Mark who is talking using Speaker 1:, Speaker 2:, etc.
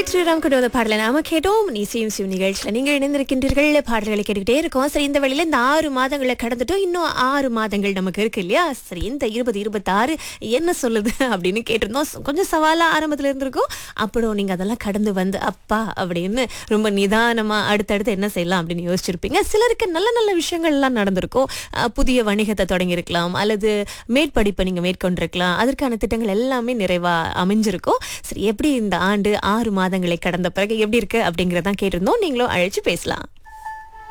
Speaker 1: sick Sriram கொண்டு வந்த பாடலை நாம கேட்டோம் நீ சிவம் சிவ நிகழ்ச்சியில் நீங்கள் இணைந்திருக்கின்றீர்கள் பாடல்களை கேட்டுக்கிட்டே இருக்கோம் சரி இந்த வழியில இந்த ஆறு மாதங்களை கடந்துட்டோம் இன்னும் ஆறு மாதங்கள் நமக்கு இருக்கு இல்லையா சரி இந்த இருபது இருபத்தாறு என்ன சொல்லுது அப்படின்னு கேட்டிருந்தோம் ச- கொஞ்சம் சவாலா ஆரம்பத்துல இருந்திருக்கும் அப்புறம் நீங்க அதெல்லாம் கடந்து வந்து அப்பா அப்படின்னு ரொம்ப நிதானமா அடுத்தடுத்து என்ன செய்யலாம் அப்படின்னு யோசிச்சிருப்பீங்க சிலருக்கு நல்ல நல்ல விஷயங்கள் எல்லாம் நடந்திருக்கும் அஹ் புதிய வணிகத்தை தொடங்கியிருக்கலாம் அல்லது மேற்படிப்பை நீங்க மேற்கொண்டிருக்கலாம் அதற்கான திட்டங்கள் எல்லாமே நிறைவா அமைஞ்சிருக்கும் சரி எப்படி இந்த ஆண்டு ஆறு மாதங்களை கடந்த பிறகு எப்படி இருக்கு அப்படிங்கறதான் கேட்டிருந்தோம் நீங்களும் அழைச்சு பேசலாம்